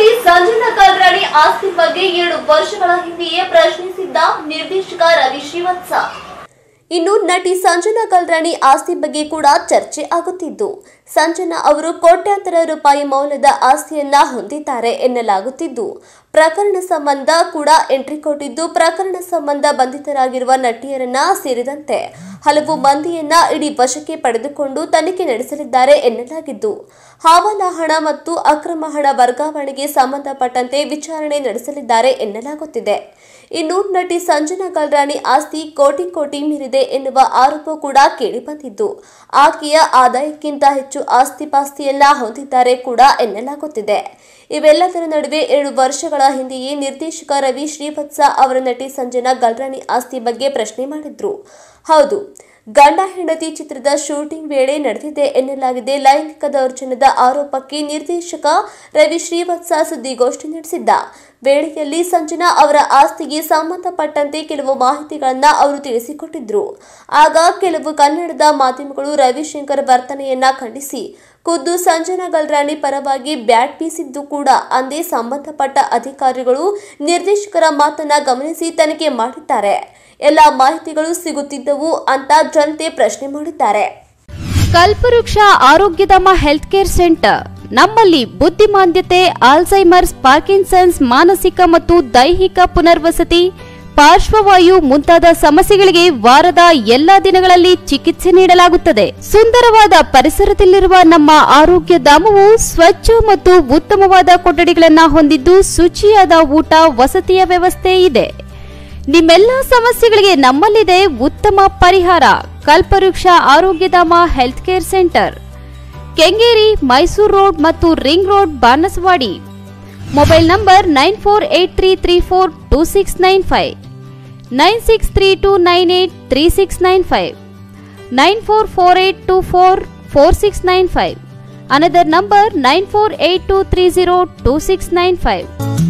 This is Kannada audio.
ನಟಿ ಸಂಜನಾ ಕಲ್ರಾಣಿ ಆಸ್ತಿ ಬಗ್ಗೆ ಎರಡು ವರ್ಷಗಳ ಹಿಂದೆಯೇ ಪ್ರಶ್ನಿಸಿದ್ದ ನಿರ್ದೇಶಕ ರವಿ ಶ್ರೀವತ್ಸ ಇನ್ನು ನಟಿ ಸಂಜನಾ ಕಲ್ರಾಣಿ ಆಸ್ತಿ ಬಗ್ಗೆ ಕೂಡ ಚರ್ಚೆ ಆಗುತ್ತಿದ್ದು ಸಂಜನಾ ಅವರು ಕೋಟ್ಯಾಂತರ ರೂಪಾಯಿ ಮೌಲ್ಯದ ಆಸ್ತಿಯನ್ನ ಹೊಂದಿದ್ದಾರೆ ಎನ್ನಲಾಗುತ್ತಿದ್ದು ಪ್ರಕರಣ ಸಂಬಂಧ ಕೂಡ ಎಂಟ್ರಿ ಕೊಟ್ಟಿದ್ದು ಪ್ರಕರಣ ಸಂಬಂಧ ಬಂಧಿತರಾಗಿರುವ ನಟಿಯರನ್ನ ಸೇರಿದಂತೆ ಹಲವು ಮಂದಿಯನ್ನ ಇಡೀ ವಶಕ್ಕೆ ಪಡೆದುಕೊಂಡು ತನಿಖೆ ನಡೆಸಲಿದ್ದಾರೆ ಎನ್ನಲಾಗಿದ್ದು ಹಾವಲ ಹಣ ಮತ್ತು ಅಕ್ರಮ ಹಣ ವರ್ಗಾವಣೆಗೆ ಸಂಬಂಧಪಟ್ಟಂತೆ ವಿಚಾರಣೆ ನಡೆಸಲಿದ್ದಾರೆ ಎನ್ನಲಾಗುತ್ತಿದೆ ಇನ್ನು ನಟಿ ಸಂಜನಾ ಗಲ್ರಾಣಿ ಆಸ್ತಿ ಕೋಟಿ ಕೋಟಿ ಮೀರಿದೆ ಎನ್ನುವ ಆರೋಪ ಕೂಡ ಕೇಳಿಬಂದಿದ್ದು ಆಕೆಯ ಆದಾಯಕ್ಕಿಂತ ಹೆಚ್ಚು ಆಸ್ತಿ ಪಾಸ್ತಿಯನ್ನ ಹೊಂದಿದ್ದಾರೆ ಕೂಡ ಎನ್ನಲಾಗುತ್ತಿದೆ ಇವೆಲ್ಲದರ ನಡುವೆ ಎರಡು ವರ್ಷಗಳ ಹಿಂದೆಯೇ ನಿರ್ದೇಶಕ ರವಿ ಶ್ರೀವತ್ಸ ಅವರ ನಟಿ ಸಂಜನಾ ಗಲ್ರಾಣಿ ಆಸ್ತಿ ಬಗ್ಗೆ ಪ್ರಶ್ನೆ ಮಾಡಿದ್ರು ಹೌದು ಗಂಡ ಹೆಂಡತಿ ಚಿತ್ರದ ಶೂಟಿಂಗ್ ವೇಳೆ ನಡೆದಿದೆ ಎನ್ನಲಾಗಿದೆ ಲೈಂಗಿಕ ದೌರ್ಜನ್ಯದ ಆರೋಪಕ್ಕೆ ನಿರ್ದೇಶಕ ರವಿ ಶ್ರೀವತ್ಸ ಸುದ್ದಿಗೋಷ್ಠಿ ನಡೆಸಿದ್ದ ವೇಳೆಯಲ್ಲಿ ಸಂಜನಾ ಅವರ ಆಸ್ತಿಗೆ ಸಂಬಂಧಪಟ್ಟಂತೆ ಕೆಲವು ಮಾಹಿತಿಗಳನ್ನ ಅವರು ತಿಳಿಸಿಕೊಟ್ಟಿದ್ರು ಆಗ ಕೆಲವು ಕನ್ನಡದ ಮಾಧ್ಯಮಗಳು ರವಿಶಂಕರ್ ವರ್ತನೆಯನ್ನ ಖಂಡಿಸಿ ಖುದ್ದು ಸಂಜನಾ ಗಲ್ರಾಣಿ ಪರವಾಗಿ ಬ್ಯಾಟ್ ಬೀಸಿದ್ದು ಕೂಡ ಅಂದೇ ಸಂಬಂಧಪಟ್ಟ ಅಧಿಕಾರಿಗಳು ನಿರ್ದೇಶಕರ ಮಾತನ್ನ ಗಮನಿಸಿ ತನಿಖೆ ಮಾಡಿದ್ದಾರೆ ಎಲ್ಲ ಮಾಹಿತಿಗಳು ಸಿಗುತ್ತಿದ್ದವು ಅಂತ ಜನತೆ ಪ್ರಶ್ನೆ ಮಾಡಿದ್ದಾರೆ ಕಲ್ಪವೃಕ್ಷ ಆರೋಗ್ಯಧಾಮ ಹೆಲ್ತ್ ಕೇರ್ ಸೆಂಟರ್ ನಮ್ಮಲ್ಲಿ ಬುದ್ಧಿಮಾಂದ್ಯತೆ ಆಲ್ಝೈಮರ್ಸ್ ಪಾರ್ಕಿನ್ಸನ್ಸ್ ಮಾನಸಿಕ ಮತ್ತು ದೈಹಿಕ ಪುನರ್ವಸತಿ ಪಾರ್ಶ್ವವಾಯು ಮುಂತಾದ ಸಮಸ್ಯೆಗಳಿಗೆ ವಾರದ ಎಲ್ಲಾ ದಿನಗಳಲ್ಲಿ ಚಿಕಿತ್ಸೆ ನೀಡಲಾಗುತ್ತದೆ ಸುಂದರವಾದ ಪರಿಸರದಲ್ಲಿರುವ ನಮ್ಮ ಆರೋಗ್ಯ ಧಾಮವು ಸ್ವಚ್ಛ ಮತ್ತು ಉತ್ತಮವಾದ ಕೊಠಡಿಗಳನ್ನು ಹೊಂದಿದ್ದು ಶುಚಿಯಾದ ಊಟ ವಸತಿಯ ವ್ಯವಸ್ಥೆ ಇದೆ ನಿಮ್ಮೆಲ್ಲ ಸಮಸ್ಯೆಗಳಿಗೆ ನಮ್ಮಲ್ಲಿದೆ ಉತ್ತಮ ಪರಿಹಾರ Kalpavriksha Arogyadhama health care centre Kengeri Mysuru road ಮತ್ತು ring road Banaswadi mobile number nine four eight three three four two six nine five nine six three two nine eight three six nine five nine four four eight two four four six nine five another number nine four eight two three zero two six nine five